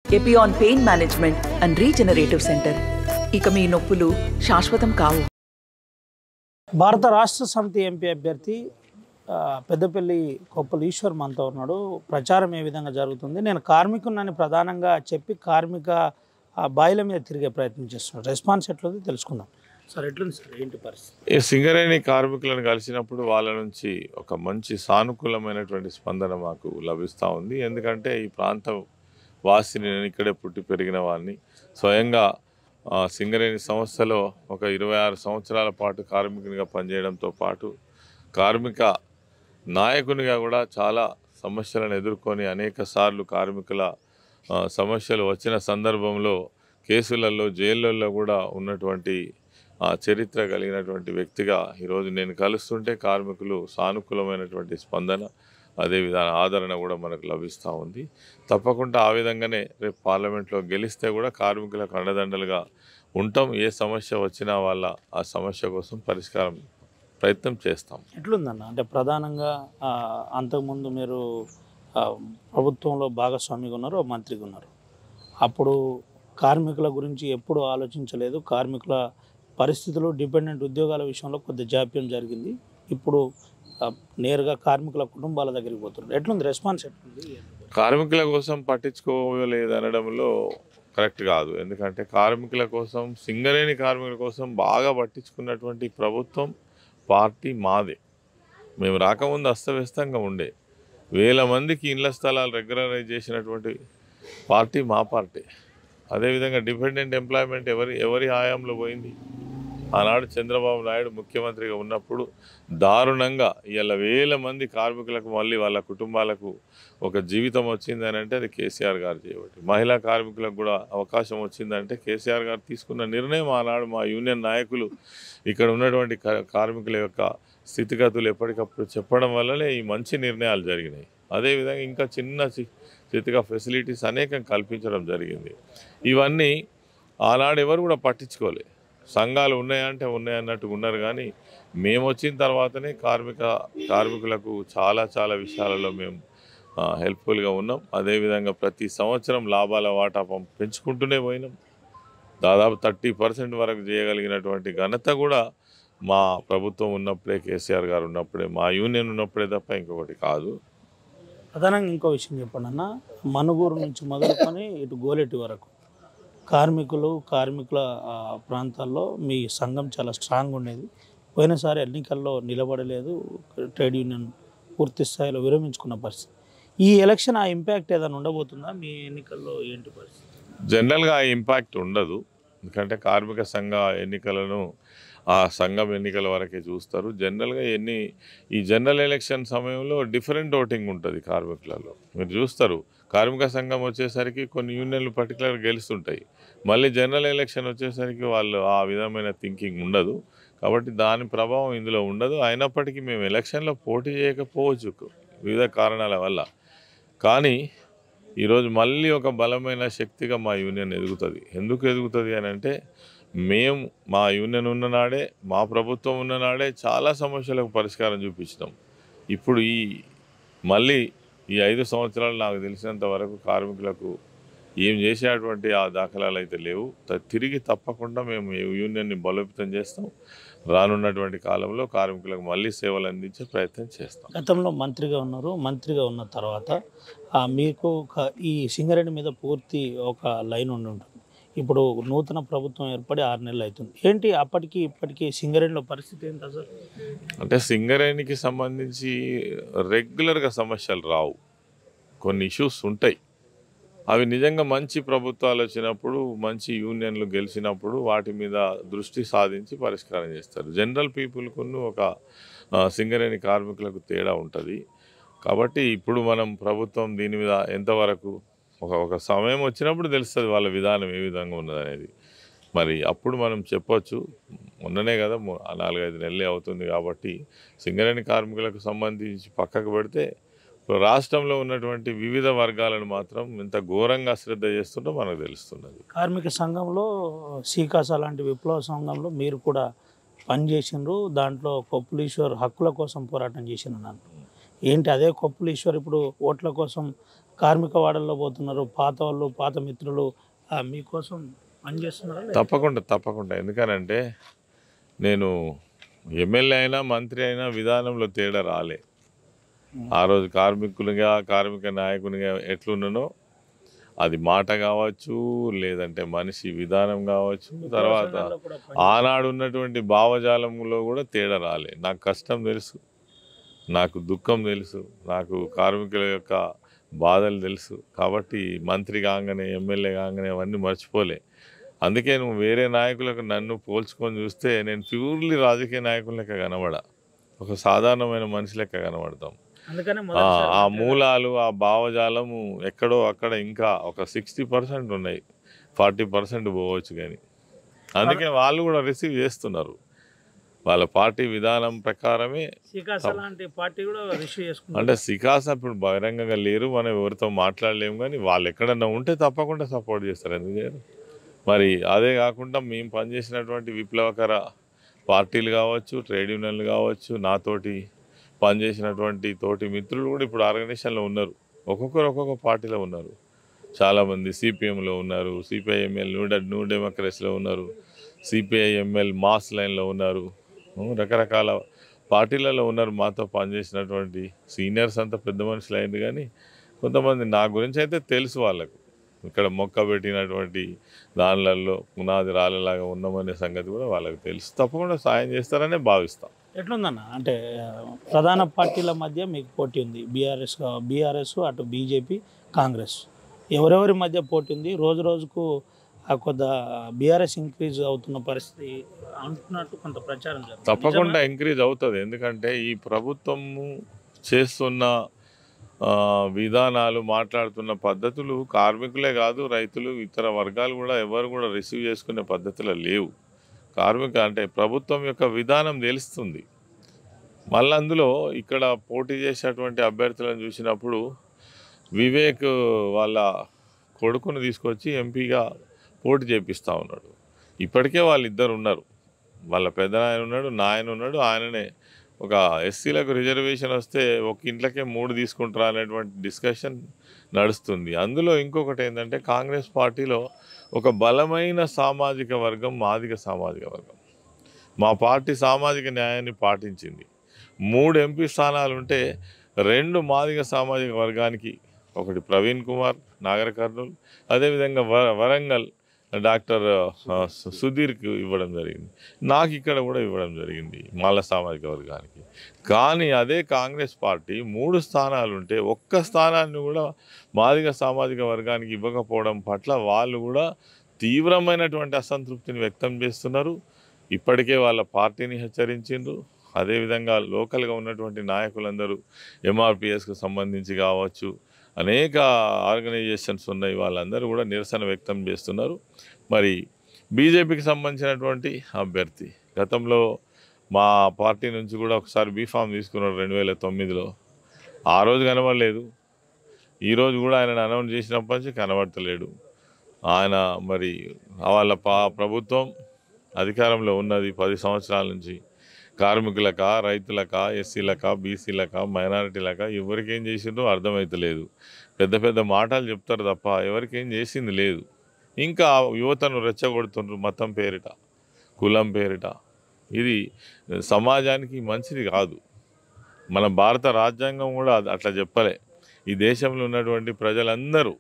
Epione pain management and regenerative centre ఇక మీ నొప్పులు శాశ్వతం కావు భారత రాష్ట్ర సమితి ఎంపీ అభ్యర్థి ఆ, పెద్దపల్లి కొప్పలు ఈశ్వర్ మనతో ఉన్నాడు ప్రచారం ఏ విధంగా జరుగుతుంది నేను కార్మికున్నాని ప్రధానంగా చెప్పి కార్మిక ఆ, బాయిల మీద తిరిగే ప్రయత్నం చేస్తున్నాడు రెస్పాన్స్ ఎట్లుంది తెలుసుకుందాం సార్ ఎట్లుంది సార్ ఏంటి పరిస్థితి ఈ సింగరేణి కార్మికులను కలిసినప్పుడు వాళ్ళ నుంచి ఒక మంచి సానుకూలమైనటువంటి స్పందన మాకు లభిస్తూ ఉంది ఎందుకంటే ఈ ప్రాంత వాసిని నేను ఇక్కడే పుట్టి పెరిగిన వాడిని స్వయంగా ఆ, సింగరేణి సంస్థలో ఒక ఇరవై ఆరు సంవత్సరాల పాటు కార్మికునిగా పనిచేయడంతో పాటు కార్మిక నాయకునిగా కూడా చాలా సమస్యలను ఎదుర్కొని అనేక సార్లు కార్మికుల ఆ, సమస్యలు వచ్చిన సందర్భంలో కేసులలో జైళ్ళల్లో కూడా ఉన్నటువంటి ఆ చరిత్ర కలిగినటువంటి వ్యక్తిగా ఈరోజు నేను కలుస్తుంటే కార్మికులు సానుకూలమైనటువంటి స్పందన అదే విధాన ఆదరణ కూడా మనకు లభిస్తూ ఉంది తప్పకుండా ఆ విధంగానే రేపు పార్లమెంట్లో గెలిస్తే కూడా కార్మికులకు అండదండలుగా ఉంటాం ఏ సమస్య వచ్చినా వాళ్ళ ఆ సమస్య కోసం పరిష్కారం ప్రయత్నం చేస్తాం ఎట్లుందన్న అంటే ప్రధానంగా ఆ, అంతకుముందు మీరు ఆ, ప్రభుత్వంలో భాగస్వామిగా ఉన్నారు ఓ మంత్రిగా ఉన్నారు అప్పుడు కార్మికుల గురించి ఎప్పుడు ఆలోచించలేదు కార్మికుల పరిస్థితులు డిపెండెంట్ ఉద్యోగాల విషయంలో కొద్ది జాప్యం జరిగింది ఇప్పుడు ఆ, నేరుగా కార్మికుల కుటుంబాల దగ్గరికి పోతున్నారు ఎట్లుంది రెస్పాన్స్ ఎట్లుంది కార్మికుల కోసం పట్టించుకోలేదు అనడంలో కరెక్ట్ కాదు ఎందుకంటే కార్మికుల కోసం సింగరేణి కార్మికుల కోసం బాగా పట్టించుకున్నటువంటి ప్రభుత్వం పార్టీ మాదే మేము రాకముందు అస్తవ్యస్తంగా ఉండే వేల మందికి ఇళ్ల స్థలాలు రెగ్యులరైజ్ చేసినటువంటి పార్టీ మా పార్టీ అదేవిధంగా డిపెండెంట్ ఎంప్లాయ్మెంట్ ఎవరి ఎవరి హయాంలో పోయింది ఆనాడు చంద్రబాబు నాయుడు ముఖ్యమంత్రిగా ఉన్నప్పుడు దారుణంగా ఇవాళ వేల మంది కార్మికులకు మళ్ళీ వాళ్ళ కుటుంబాలకు ఒక జీవితం వచ్చిందని అంటే అది కేసీఆర్ గారు చేయబట్టి మహిళా కార్మికులకు కూడా అవకాశం వచ్చిందంటే కేసీఆర్ గారు తీసుకున్న నిర్ణయం ఆనాడు మా యూనియన్ నాయకులు ఇక్కడ ఉన్నటువంటి కా- కార్మికుల యొక్క స్థితిగతులు ఎప్పటికప్పుడు చెప్పడం వల్లనే ఈ మంచి నిర్ణయాలు జరిగినాయి అదేవిధంగా ఇంకా చిన్న చి- చితిగా ఫెసిలిటీస్ అనేకం కల్పించడం జరిగింది ఇవన్నీ ఆనాడు ఎవరు కూడా పట్టించుకోలే సంఘాలు ఉన్నాయంటే ఉన్నాయన్నట్టు ఉన్నారు కానీ మేము వచ్చిన తర్వాతనే కార్మిక కార్మికులకు చాలా చాలా విషయాలలో మేము హెల్ప్ఫుల్గా ఉన్నాం అదేవిధంగా ప్రతి సంవత్సరం లాభాల వాటా పం- పెంచుకుంటూనే పోయినాం దాదాపు థర్టీ పర్సెంట్ వరకు చేయగలిగినటువంటి ఘనత కూడా మా ప్రభుత్వం ఉన్నప్పుడే కేసీఆర్ గారు ఉన్నప్పుడే మా యూనియన్ ఉన్నప్పుడే తప్ప ఇంకొకటి కాదు ప్రధానంగా ఇంకో విషయం చెప్పండి అన్న మనుగూరు నుంచి మొదలుకొని ఇటు గోలెటి వరకు కార్మికులు కార్మికుల ఆ, ప్రాంతాల్లో మీ సంఘం చాలా స్ట్రాంగ్ ఉండేది పోయినసారి ఎన్నికల్లో నిలబడలేదు ట్రేడ్ యూనియన్ పూర్తి స్థాయిలో విరమించుకున్న పరిస్థితి ఈ ఎలక్షన్ ఆ ఇంపాక్ట్ ఏదైనా ఉండబోతుందా మీ ఎన్నికల్లో ఏంటి పరిస్థితి జనరల్గా ఆ ఇంపాక్ట్ ఉండదు ఎందుకంటే కార్మిక సంఘ ఎన్నికలను ఆ సంఘం ఎన్నికల వరకే చూస్తారు జనరల్గా ఎన్ని ఈ జనరల్ ఎలక్షన్ సమయంలో డిఫరెంట్ ఓటింగ్ ఉంటుంది కార్మికులలో మీరు చూస్తారు కార్మిక సంఘం వచ్చేసరికి కొన్ని యూనియన్లు పర్టికులర్ గెలుస్తుంటాయి మళ్ళీ జనరల్ ఎలక్షన్ వచ్చేసరికి వాళ్ళు ఆ విధమైన థింకింగ్ ఉండదు కాబట్టి దాని ప్రభావం ఇందులో ఉండదు అయినప్పటికీ మేము ఎలక్షన్లో పోటీ చేయకపోవచ్చు వివిధ కారణాల వల్ల కానీ ఈరోజు మళ్ళీ ఒక బలమైన శక్తిగా మా యూనియన్ ఎదుగుతుంది ఎందుకు ఎదుగుతుంది అని అంటే మేము మా యూనియన్ ఉన్ననాడే మా ప్రభుత్వం ఉన్ననాడే చాలా సమస్యలకు పరిష్కారం చూపించినాం ఇప్పుడు ఈ మళ్ళీ ఈ ఐదు సంవత్సరాలు నాకు తెలిసినంత వరకు కార్మికులకు ఏం చేసేటువంటి ఆ దాఖలాలు అయితే లేవు త- తిరిగి తప్పకుండా మేము ఈ యూనియన్ని బలోపేతం చేస్తాం రానున్నటువంటి కాలంలో కార్మికులకు మళ్ళీ సేవలు అందించే ప్రయత్నం చేస్తాం గతంలో మంత్రిగా ఉన్నారు మంత్రిగా ఉన్న తర్వాత ఆ, మీకు ఒక- ఈ సింగరేణి మీద పూర్తి ఒక లైన్ ఉండి ఉంటుంది ఇప్పుడు నూతన ప్రభుత్వం ఏర్పడి ఆరు నెలలు అవుతుంది ఏంటి అప్పటికి ఇప్పటికి సింగరేణిలో పరిస్థితి ఏంటి అసలు అంటే సింగరేణికి సంబంధించి రెగ్యులర్గా సమస్యలు రావు కొన్ని ఇష్యూస్ ఉంటాయి అవి నిజంగా మంచి ప్రభుత్వాలు వచ్చినప్పుడు మంచి యూనియన్లు గెలిచినప్పుడు వాటి మీద దృష్టి సాధించి పరిష్కారం చేస్తారు జనరల్ పీపుల్కు ఒక ఆ, సింగరేణి కార్మికులకు తేడా ఉంటుంది కాబట్టి ఇప్పుడు మనం ప్రభుత్వం దీని మీద ఎంతవరకు ఒక ఒక సమయం వచ్చినప్పుడు తెలుస్తుంది వాళ్ళ విధానం ఏ విధంగా ఉన్నది అనేది మరి అప్పుడు మనం చెప్పొచ్చు మొన్ననే కదా మొ- ఆ నాలుగైదు నెలలే అవుతుంది కాబట్టి సింగరేణి కార్మికులకు సంబంధించి పక్కకు పెడితే ఇప్పుడు రాష్ట్రంలో ఉన్నటువంటి వివిధ వర్గాలను మాత్రం ఇంత ఘోరంగా శ్రద్ధ చేస్తుంటో మనకు తెలుస్తున్నది కార్మిక సంఘంలో సీకాస లాంటి విప్లవ సంఘంలో మీరు కూడా పనిచేసిండ్రు దాంట్లో కొప్పులీశ్వర్ హక్కుల కోసం పోరాటం చేసిన ఏంటి అదే కొప్పులీశ్వర్ ఇప్పుడు ఓట్ల కోసం కార్మిక వాడల్లో పోతున్నారు పాత వాళ్ళు పాత మిత్రులు ఆ, మీకోసం పనిచేస్తున్నారా లేదా? తప్పకుండా తప్పకుండా ఎందుకనంటే నేను ఎమ్మెల్యే అయినా మంత్రి అయినా విధానంలో తేడా రాలే ఆ రోజు కార్మికునిగా కార్మిక నాయకునిగా ఎట్లున్నానో అది మాట కావచ్చు లేదంటే మనిషి విధానం కావచ్చు తర్వాత విప్లవ కూడా పని- ఆనాడు ఉన్నటువంటి భావజాలంలో కూడా తేడా రాలే నాకు కష్టం తెలుసు నాకు దుఃఖం తెలుసు నాకు కార్మికుల యొక్క బాధలు తెలుసు కాబట్టి మంత్రి కాగానే ఎమ్మెల్యే కాగానే అవన్నీ మర్చిపోలే అందుకే నువ్వు వేరే నాయకులకు నన్ను పోల్చుకొని చూస్తే నేను ప్యూర్లీ రాజకీయ నాయకుల లెక్క కనబడా ఒక సాధారణమైన మనిషి లెక్క కనబడతాం అందుకనే ఆ మొదటిసారి ఆ మూలాలు ఆ భావజాలము ఎక్కడో అక్కడ ఇంకా ఒక సిక్స్టీ పర్సెంట్ ఉన్నాయి ఫార్టీ పర్సెంట్ పోవచ్చు కానీ అందుకే వాళ్ళు కూడా రిసీవ్ చేస్తున్నారు వాళ్ళ పార్టీ విధానం ప్రకారమే సికాస లాంటి పార్టీ కూడా రిసీవ్ చేసుకుంటారు అంటే సికాస ఇప్పుడు బహిరంగంగా లేరు మనం ఎవరితో మాట్లాడలేము కానీ వాళ్ళు ఎక్కడన్నా ఉంటే తప్పకుండా సపోర్ట్ చేస్తారు ఎందుకు చేయరు మరి అదే కాకుండా మేము పనిచేసినటువంటి విప్లవకర పార్టీలు కావచ్చు ట్రేడ్ యూనియన్లు కావచ్చు నాతోటి పనిచేసినటువంటి తోటి మిత్రులు కూడా ఇప్పుడు ఆర్గనైజేషన్లో ఉన్నారు ఒక్కొక్కరు ఒక్కొక్క పార్టీలో ఉన్నారు చాలామంది సిపిఎంలో ఉన్నారు సిపిఐఎంఎల్ న్యూ డె- న్యూ డెమోక్రసీలో ఉన్నారు సిపిఐఎంఎల్ మాస్ లైన్లో ఉన్నారు ఉం, రకరకాల పార్టీలలో ఉన్నారు మాతో పనిచేసినటువంటి సీనియర్స్ అంతా పెద్ద మనుషులు అయింది కానీ కొంతమంది నా గురించి అయితే తెలుసు వాళ్ళకు ఇక్కడ మొక్క పెట్టినటువంటి దానిలలో పునాది రాళ్ళలాగా ఉన్నామనే సంగతి కూడా వాళ్ళకి తెలుసు తప్పకుండా సాయం చేస్తారనే భావిస్తాం ఎట్లుందన్న అంటే ఆ, ప్రధాన పార్టీల మధ్య మీకు పోటీ ఉంది బీఆర్ఎస్ బీఆర్ఎస్ అటు బీజేపీ కాంగ్రెస్ ఎవరెవరి మధ్య పోటీ ఉంది రోజు రోజుకు ఆ కొద్ద బీఆర్ఎస్ ఇంక్రీజ్ అవుతున్న పరిస్థితి అంటున్నట్టు కొంత ప్రచారం జరుగుతుంది తప్పకుండా ఎంకరేజ్ అవుతుంది ఎందుకంటే ఈ ప్రభుత్వము చేస్తున్న ఆ, విధానాలు మాట్లాడుతున్న పద్ధతులు కార్మికులే కాదు రైతులు ఇతర వర్గాలు కూడా ఎవరు కూడా రిసీవ్ చేసుకునే పద్ధతులు లేవు కార్మిక అంటే ప్రభుత్వం యొక్క విధానం తెలుస్తుంది మళ్ళీ అందులో ఇక్కడ పోటీ చేసేటువంటి అభ్యర్థులను చూసినప్పుడు వివేక్ వాళ్ళ కొడుకును తీసుకొచ్చి ఎంపీగా పోటీ చేపిస్తూ ఉన్నాడు ఇప్పటికే వాళ్ళిద్దరు ఉన్నారు వాళ్ళ పెద్ద నాయన ఉన్నాడు నాయన ఉన్నాడు ఆయననే ఒక ఎస్సీలకు రిజర్వేషన్ వస్తే ఒక ఇంట్లోకే మూడు తీసుకుంటారా అనేటువంటి డిస్కషన్ నడుస్తుంది అందులో ఇంకొకటి ఏంటంటే కాంగ్రెస్ పార్టీలో ఒక బలమైన సామాజిక వర్గం మాదిగ సామాజిక వర్గం మా పార్టీ సామాజిక న్యాయాన్ని పాటించింది మూడు ఎంపీ స్థానాలు ఉంటే రెండు మాదిగ సామాజిక వర్గానికి ఒకటి ప్రవీణ్ కుమార్ నాగర్ కర్నూలు అదేవిధంగా వర వరంగల్ డాక్టర్ ఆ, సు- సుధీర్కి ఇవ్వడం జరిగింది నాకు ఇక్కడ కూడా ఇవ్వడం జరిగింది మాల సామాజిక వర్గానికి కానీ అదే కాంగ్రెస్ పార్టీ మూడు స్థానాలు ఉంటే ఒక్క స్థానాన్ని కూడా మాదిగ సామాజిక వర్గానికి ఇవ్వకపోవడం పట్ల వాళ్ళు కూడా తీవ్రమైనటువంటి అసంతృప్తిని వ్యక్తం చేస్తున్నారు ఇప్పటికే వాళ్ళ పార్టీని హెచ్చరించిండ్రు అదేవిధంగా లోకల్గా ఉన్నటువంటి నాయకులందరూ ఎంఆర్పిఎస్కు సంబంధించి కావచ్చు అనేక ఆర్గనైజేషన్స్ ఉన్నాయి వాళ్ళందరూ కూడా నిరసన వ్యక్తం చేస్తున్నారు మరి బీజేపీకి సంబంధించినటువంటి అభ్యర్థి గతంలో మా పార్టీ నుంచి కూడా ఒకసారి బీఫామ్ తీసుకున్నాడు రెండు వేల తొమ్మిదిలో ఆ రోజు కనబడలేదు ఈరోజు కూడా ఆయన అనౌన్స్ చేసినప్పటి నుంచి కనబడతలేడు ఆయన మరి వాళ్ళ పా ప్రభుత్వం అధికారంలో ఉన్నది పది సంవత్సరాల నుంచి కార్మికులకా రైతులకా ఎస్సీలకా బీసీలకా మైనారిటీలకా ఎవరికి ఏం చేసిందో అర్థమవుతలేదు పెద్ద పెద్ద మాటలు చెప్తారు తప్ప ఎవరికి ఏం చేసింది లేదు ఇంకా యువతను రెచ్చగొడుతుండ్రు మతం పేరిట కులం పేరిట ఇది సమాజానికి మంచిది కాదు మన భారత రాజ్యాంగం కూడా అది అట్లా చెప్పలే ఈ దేశంలో ఉన్నటువంటి ప్రజలందరూ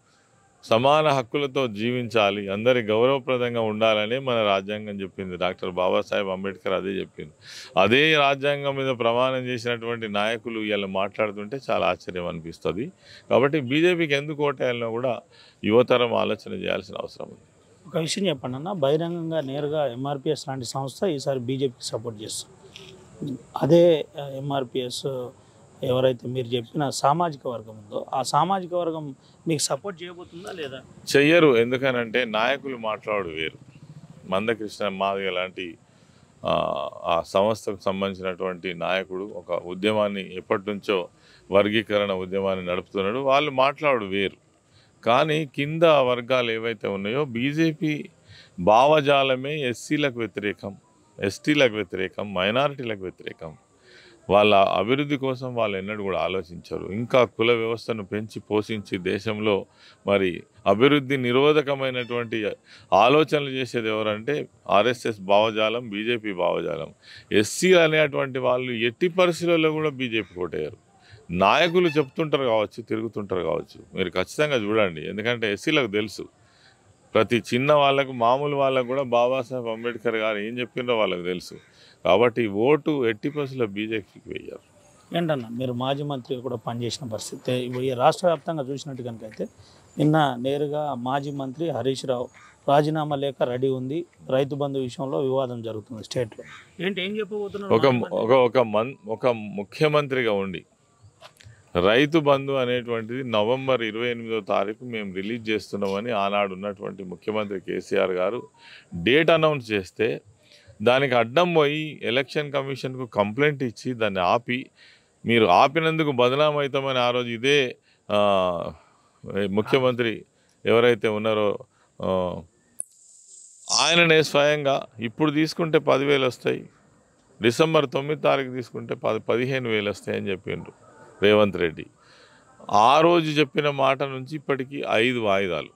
సమాన హక్కులతో జీవించాలి అందరి గౌరవప్రదంగా ఉండాలని మన రాజ్యాంగం చెప్పింది డాక్టర్ బాబాసాహెబ్ అంబేద్కర్ అదే చెప్పింది అదే రాజ్యాంగం మీద ప్రమాణం చేసినటువంటి నాయకులు ఇలా మాట్లాడుతుంటే చాలా ఆశ్చర్యం అనిపిస్తుంది కాబట్టి బీజేపీకి ఎందుకు ఓటేయాలనో కూడా యువతరం ఆలోచన చేయాల్సిన అవసరం ఉంది ఒక విషయం చెప్పండి అన్న బహిరంగంగా నేరుగా ఎంఆర్పిఎస్ లాంటి సంస్థ ఈసారి బీజేపీకి సపోర్ట్ చేస్తుంది అదే ఎంఆర్పిఎస్ ఎవరైతే మీరు చెప్పిన సామాజిక వర్గం ఉందో ఆ సామాజిక వర్గం మీకు సపోర్ట్ చేయబోతుందా లేదా చెయ్యరు ఎందుకనంటే నాయకులు మాట్లాడు వేరు మందకృష్ణ మాదిగ లాంటి ఆ, ఆ సంస్థకు సంబంధించినటువంటి నాయకుడు ఒక ఉద్యమాన్ని ఎప్పటి నుంచో వర్గీకరణ ఉద్యమాన్ని నడుపుతున్నాడు వాళ్ళు మాట్లాడు వేరు కానీ కింద వర్గాలు ఏవైతే ఉన్నాయో బీజేపీ భావజాలమే ఎస్సీలకు వ్యతిరేకం ఎస్టీలకు వ్యతిరేకం మైనారిటీలకు వ్యతిరేకం వాళ్ళ అభివృద్ధి కోసం వాళ్ళు ఎన్నడూ కూడా ఆలోచించరు ఇంకా కుల వ్యవస్థను పెంచి పోషించి దేశంలో మరి అభివృద్ధి నిరోధకమైనటువంటి ఆలోచనలు చేసేది ఎవరంటే ఆర్ఎస్ఎస్ భావజాలం బీజేపీ భావజాలం ఎస్సీ అనేటువంటి వాళ్ళు ఎట్టి పరిస్థితుల్లో కూడా బీజేపీ కోటయ్యారు నాయకులు చెప్తుంటారు కావచ్చు తిరుగుతుంటారు కావచ్చు మీరు ఖచ్చితంగా చూడండి ఎందుకంటే ఎస్సీలకు తెలుసు ప్రతి చిన్న వాళ్ళకు మామూలు వాళ్ళకు కూడా బాబాసాహెబ్ అంబేద్కర్ గారు ఏం చెప్పిండ్రో వాళ్ళకి తెలుసు కాబట్టి ఓటు ఎట్టి పరిస్థితుల్లో బీజేపీకి వెయ్యారు ఏంటన్నా మీరు మాజీ మంత్రిగా కూడా పనిచేసిన పరిస్థితి ఈ రాష్ట్ర వ్యాప్తంగా చూసినట్టు కనుక అయితే నిన్న నేరుగా మాజీ మంత్రి హరీష్ రావు రాజీనామా లేఖ రెడీ ఉంది రైతు బంధు విషయంలో వివాదం జరుగుతుంది స్టేట్లో ఏంటి ఏం చెప్పబోతున్నారు ఒక మాజీ మంత్రి? ఒక ఒక మన్ ఒక ముఖ్యమంత్రిగా ఉండి రైతు బంధు అనేటువంటిది నవంబర్ ఇరవై ఎనిమిదో తారీఖు మేము రిలీజ్ చేస్తున్నామని ఆనాడు ఉన్నటువంటి ముఖ్యమంత్రి కేసీఆర్ గారు డేట్ అనౌన్స్ చేస్తే దానికి అడ్డం పోయి ఎలక్షన్ కమిషన్కు కంప్లైంట్ ఇచ్చి దాన్ని ఆపి మీరు ఆపినందుకు బదనాం అవుతామని ఆ రోజు ఇదే ఆ, ముఖ్యమంత్రి ఎవరైతే ఉన్నారో ఆ, ఆయననే స్వయంగా ఇప్పుడు తీసుకుంటే పదివేలు వస్తాయి డిసెంబర్ తొమ్మిది తారీఖు తీసుకుంటే పది పదిహేను వేలు వస్తాయని చెప్పిండ్రు రేవంత్ రెడ్డి ఆ రోజు చెప్పిన మాట నుంచి ఇప్పటికీ ఐదు వాయిదాలు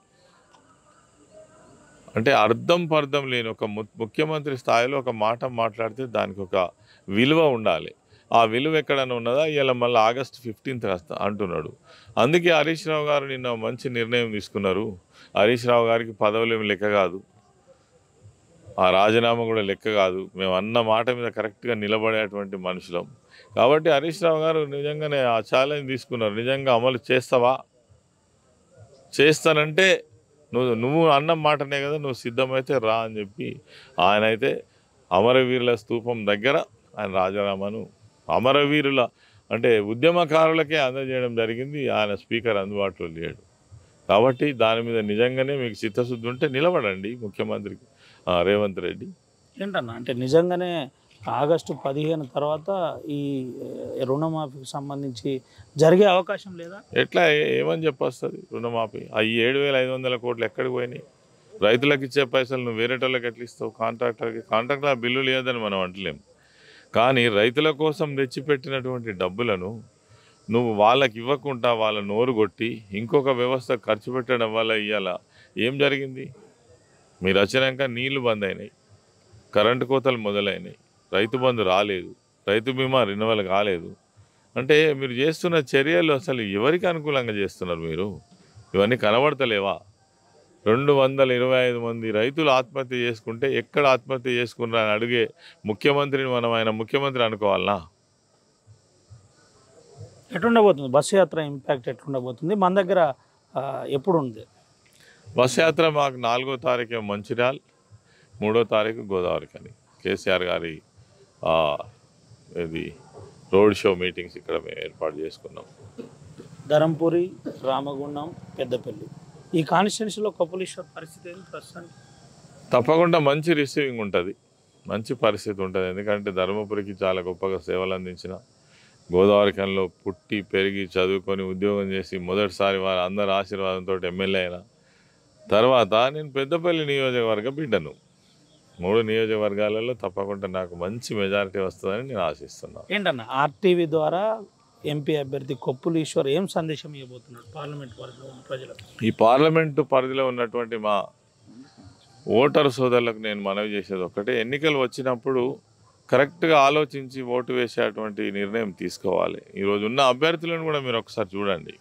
అంటే అర్థం పర్థం లేని ఒక ము- ముఖ్యమంత్రి స్థాయిలో ఒక మాట మాట్లాడితే దానికి ఒక విలువ ఉండాలి ఆ విలువ ఎక్కడైనా ఉన్నదా ఇలా మళ్ళీ ఆగస్ట్ ఫిఫ్టీన్త్ వస్తా అంటున్నాడు అందుకే హరీష్ రావు గారు నిన్న మంచి నిర్ణయం తీసుకున్నారు హరీష్ రావు గారికి పదవులు ఏమి లెక్క కాదు ఆ రాజీనామా కూడా లెక్క కాదు మేము అన్న మాట మీద కరెక్ట్గా నిలబడేటువంటి మనుషులం కాబట్టి హరీష్ రావు గారు నిజంగానే ఆ ఛాలెంజ్ తీసుకున్నారు నిజంగా అమలు చేస్తావా చేస్తానంటే నువ్వు నువ్వు అన్న మాటనే కదా నువ్వు సిద్ధమైతే రా అని చెప్పి ఆయన అయితే అమరవీరుల స్తూపం దగ్గర ఆయన రాజీనామాను అమరవీరుల అంటే ఉద్యమకారులకే అందజేయడం జరిగింది ఆయన స్పీకర్ అందుబాటులో లేడు కాబట్టి దాని మీద నిజంగానే మీకు చిత్తశుద్ధి ఉంటే నిలబడండి ముఖ్యమంత్రికి ఆ, రేవంత్ రెడ్డి ఏంటన్నా అంటే నిజంగానే ఆగస్టు పదిహేను తర్వాత ఈ ఏ, రుణమాఫీకి సంబంధించి జరిగే అవకాశం లేదా ఎట్లా ఏ- ఏమని చెప్పొస్తుంది రుణమాఫీ ఆ ఈ ఏడు వేల ఐదు వందల కోట్లు ఎక్కడికి పోయినాయి రైతులకు ఇచ్చే పైసలు నువ్వు వేరేటోళ్ళకి ఎట్లా ఇస్తావు కాంట్రాక్టర్కి కాంట్రాక్టర్ బిల్లు లేదని మనం అంటలేం కానీ రైతుల కోసం తెచ్చిపెట్టినటువంటి డబ్బులను నువ్వు వాళ్ళకి ఇవ్వకుండా వాళ్ళ నోరు కొట్టి ఇంకొక వ్యవస్థ ఖర్చు పెట్టడం వల్ల ఇవాళ ఏం జరిగింది మీరు వచ్చినాక నీళ్లు బంద్ అయినాయి కరెంటు కోతలు మొదలైనాయి రైతు బంధు రాలేదు రైతు బీమా రెన్యువల్ కాలేదు అంటే మీరు చేస్తున్న చర్యలు అసలు ఎవరికి అనుకూలంగా చేస్తున్నారు మీరు ఇవన్నీ కనబడతలేవా రెండు వందల ఇరవై ఐదు మంది రైతులు ఆత్మహత్య చేసుకుంటే ఎక్కడ ఆత్మహత్య చేసుకున్నారని అని అడిగే ముఖ్యమంత్రిని మనం ఆయన ముఖ్యమంత్రి అనుకోవాలనా ఎట్లుండబోతుంది బస్సు యాత్ర ఇంపాక్ట్ ఎట్లుండబోతుంది మన దగ్గర ఆ, ఎప్పుడు ఉంది బస్ యాత్ర మాకు నాలుగో తారీఖు మంచిర్యాల్ మూడో తారీఖు గోదావరి కని కేసీఆర్ గారి ఆ, ఇది రోడ్ షో మీటింగ్స్ ఇక్కడ మేము ఏర్పాటు చేసుకున్నాం ధరంపూరి రామగుండం పెద్దపల్లి ఈ కాన్స్టిట్యున్సీలో కపులీశ్వర్ పరిస్థితి ఏంటి ప్రస్తుతానికి తప్పకుండా మంచి రిసీవింగ్ ఉంటుంది మంచి పరిస్థితి ఉంటుంది ఎందుకంటే ధర్మపురికి చాలా గొప్పగా సేవలు అందించిన గోదావరి కనిలో పుట్టి పెరిగి చదువుకొని ఉద్యోగం చేసి మొదటిసారి వారి అందరి ఆశీర్వాదంతో ఎమ్మెల్యే అయినా తర్వాత నేను పెద్దపల్లి నియోజకవర్గ బిడ్డను మూడు నియోజకవర్గాలలో తప్పకుండా నాకు మంచి మెజారిటీ వస్తుందని నేను ఆశిస్తున్నాను ఏంటన్న ఆర్టీవీ ద్వారా ఎంపీ అభ్యర్థి కొప్పులు ఈశ్వర్ ఏం సందేశం ఇవ్వబోతున్నాడు పార్లమెంట్ పరిధిలో ఉన్న ప్రజలకు ఈ పార్లమెంటు పరిధిలో ఉన్నటువంటి మా ఓటర్ సోదరులకు నేను మనవి చేసేది ఒకటే ఎన్నికలు వచ్చినప్పుడు కరెక్ట్గా ఆలోచించి ఓటు వేసేటువంటి నిర్ణయం తీసుకోవాలి ఈరోజు ఉన్న అభ్యర్థులను కూడా మీరు ఒకసారి చూడండి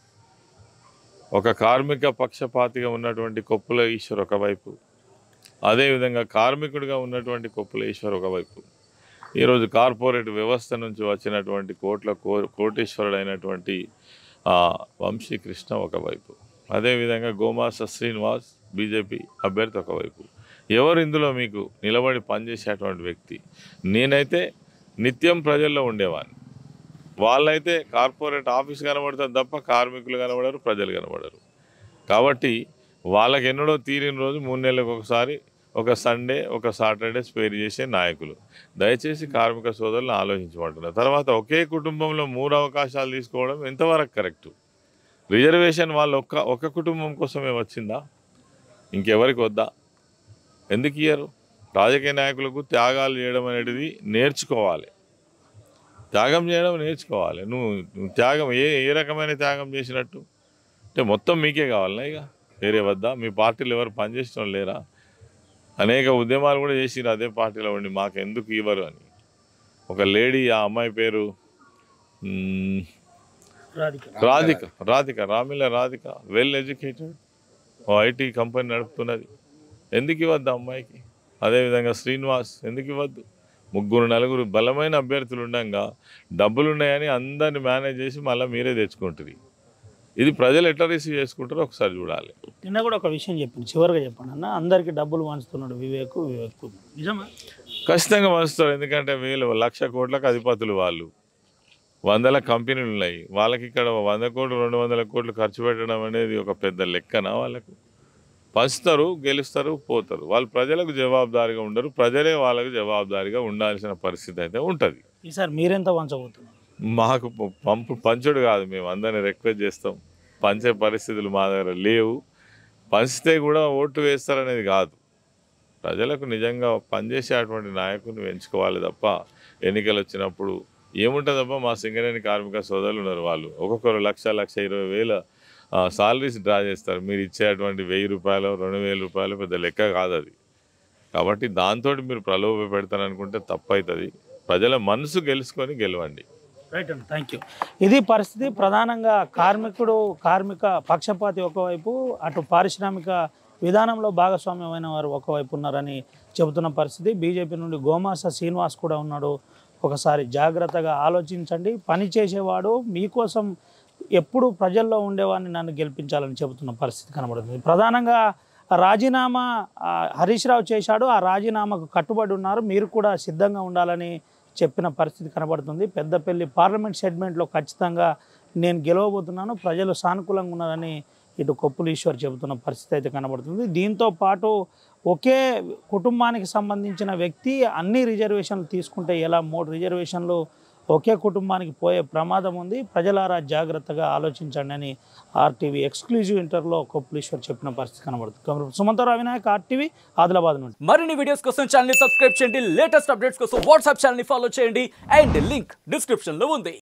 ఒక కార్మిక పక్షపాతిగా ఉన్నటువంటి కొప్పుల ఈశ్వర్ ఒకవైపు అదేవిధంగా కార్మికుడిగా ఉన్నటువంటి కొప్పుల ఈశ్వర్ ఒకవైపు ఈరోజు కార్పొరేట్ వ్యవస్థ నుంచి వచ్చినటువంటి కోట్ల కో కోటేశ్వరుడైనటువంటి ఆ, వంశీకృష్ణ ఒకవైపు అదేవిధంగా గోమాస శ్రీనివాస్ బీజేపీ అభ్యర్థి ఒకవైపు ఎవరు ఇందులో మీకు నిలబడి పనిచేసేటువంటి వ్యక్తి నేనైతే నిత్యం ప్రజల్లో ఉండేవాడిని వాళ్ళైతే కార్పొరేట్ ఆఫీస్ కనబడుతుంది తప్ప కార్మికులు కనబడరు ప్రజలు కనబడరు కాబట్టి వాళ్ళకి ఎన్నడో తీరిన రోజు మూడు నెలలకు ఒకసారి ఒక సండే ఒక సాటర్డే స్పేర్ చేసే నాయకులు దయచేసి కార్మిక సోదరులను ఆలోచించమంటున్నారు తర్వాత ఒకే కుటుంబంలో మూడు అవకాశాలు తీసుకోవడం ఎంతవరకు కరెక్టు రిజర్వేషన్ వాళ్ళు ఒక్క ఒక్క కుటుంబం కోసమే వచ్చిందా ఇంకెవరికి వద్దా ఎందుకు ఇయ్యరు రాజకీయ నాయకులకు త్యాగాలు చేయడం అనేది నేర్చుకోవాలి త్యాగం చేయడం నేర్చుకోవాలి నువ్వు నువ్వు త్యాగం ఏ ఏ రకమైన త్యాగం చేసినట్టు అంటే మొత్తం మీకే కావాలన్నా ఇక వేరే వద్ద మీ పార్టీలో ఎవరు పనిచేసిన వాళ్ళు లేరా అనేక ఉద్యమాలు కూడా చేసిరు అదే పార్టీలో ఉండి మాకు ఎందుకు ఇవ్వరు అని ఒక లేడీ ఆ అమ్మాయి పేరు మ్, రాధిక రాధిక రాధిక రామిల రాధిక వెల్ ఎడ్యుకేటెడ్ ఓ ఐటీ కంపెనీ నడుపుతున్నది ఎందుకు ఇవ్వద్దు ఆ అమ్మాయికి అదేవిధంగా శ్రీనివాస్ ఎందుకు ఇవ్వద్దు ముగ్గురు నలుగురు బలమైన అభ్యర్థులు ఉండగా డబ్బులు ఉన్నాయని అందరిని మేనేజ్ చేసి మళ్ళీ మీరే తెచ్చుకుంటుంది ఇది ప్రజలు ఎట్లా రిసీవ్ చేసుకుంటారో ఒకసారి చూడాలి నిన్న కూడా ఒక విషయం చెప్పింది చివరిగా చెప్పండి అన్న అందరికీ డబ్బులు పంచుతున్నాడు వివేక్ వివేక్ నిజమా ఖచ్చితంగా పంచుతారు ఎందుకంటే వీళ్ళు లక్ష కోట్లకు అధిపతులు వాళ్ళు వందల కంపెనీలు ఉన్నాయి వాళ్ళకి ఇక్కడ వంద కోట్లు రెండు వందల కోట్లు ఖర్చు పెట్టడం అనేది ఒక పెద్ద లెక్కన వాళ్ళకు పంచుతారు గెలుస్తారు పోతారు వాళ్ళు ప్రజలకు జవాబుదారీగా ఉండరు ప్రజలే వాళ్ళకు జవాబుదారీగా ఉండాల్సిన పరిస్థితి అయితే ఉంటుంది ఈసారి మీరెంత పంచబోతున్నారు మాకు ప- పంపు పంచుడు కాదు మేము అందరిని రిక్వెస్ట్ చేస్తాం పంచే పరిస్థితులు మా దగ్గర లేవు పంచితే కూడా ఓట్లు వేస్తారనేది కాదు ప్రజలకు నిజంగా పనిచేసేటువంటి నాయకుని ఎంచుకోవాలి తప్ప ఎన్నికలు వచ్చినప్పుడు ఏముంటుందబ్బా మా సింగరేణి కార్మిక సోదరులు ఉన్నారు వాళ్ళు ఒక్కొక్కరు లక్ష లక్ష ఇరవై వేల సాలరీస్ డ్రా చేస్తారు మీరు ఇచ్చేటువంటి వెయ్యి రూపాయలు రెండు వేల రూపాయలు పెద్ద లెక్క కాదు అది కాబట్టి దాంతో మీరు ప్రలోభ పెడతారనుకుంటే తప్పు అవుతుంది ప్రజల మనసు గెలుచుకొని గెలవండి రైట్ అండి థ్యాంక్ యూ ఇది పరిస్థితి ప్రధానంగా కార్మికుడు కార్మిక పక్షపాతి ఒకవైపు అటు పారిశ్రామిక విధానంలో భాగస్వామ్యమైన వారు ఒకవైపు ఉన్నారని చెబుతున్న పరిస్థితి బీజేపీ నుండి గోమాస శ్రీనివాస్ కూడా ఉన్నాడు ఒకసారి జాగ్రత్తగా ఆలోచించండి పని చేసేవాడు మీకోసం ఎప్పుడు ప్రజల్లో ఉండేవాడిని నన్ను గెలిపించాలని చెబుతున్న పరిస్థితి కనబడుతుంది ప్రధానంగా రాజీనామా ఆ, హరీష్ రావు చేశాడు ఆ రాజీనామాకు కట్టుబడి ఉన్నారు మీరు కూడా సిద్ధంగా ఉండాలని చెప్పిన పరిస్థితి కనబడుతుంది పెద్దపల్లి పార్లమెంట్ సెగ్మెంట్లో ఖచ్చితంగా నేను గెలవబోతున్నాను ప్రజలు సానుకూలంగా ఉన్నారని ఇటు కొప్పులు ఈశ్వర్ చెబుతున్న పరిస్థితి అయితే కనబడుతుంది దీంతో పాటు ఒకే కుటుంబానికి సంబంధించిన వ్యక్తి అన్ని రిజర్వేషన్లు తీసుకుంటే ఎలా మూడు రిజర్వేషన్లు ఒకే కుటుంబానికి పోయే ప్రమాదం ఉంది ప్రజలారా జాగ్రత్తగా ఆలోచించండి అని ఆర్టీవీ ఎక్స్క్లూజివ్ ఇంటర్లో కొప్పులీశ్వర్ చెప్పిన పరిస్థితి కనబడుతుంది సుమంతరావు వినాయక్ ఆర్టీవీ ఆదిలాబాద్ నుండి మరిన్ని వీడియోస్ కోసం ఛానల్ సబ్స్క్రైబ్ చేయండి లేటెస్ట్ అప్డేట్స్ కోసం వాట్సాప్ ఛానల్ ఫాలో చేయండి అండ్ లింక్ డిస్క్రిప్షన్ లో ఉంది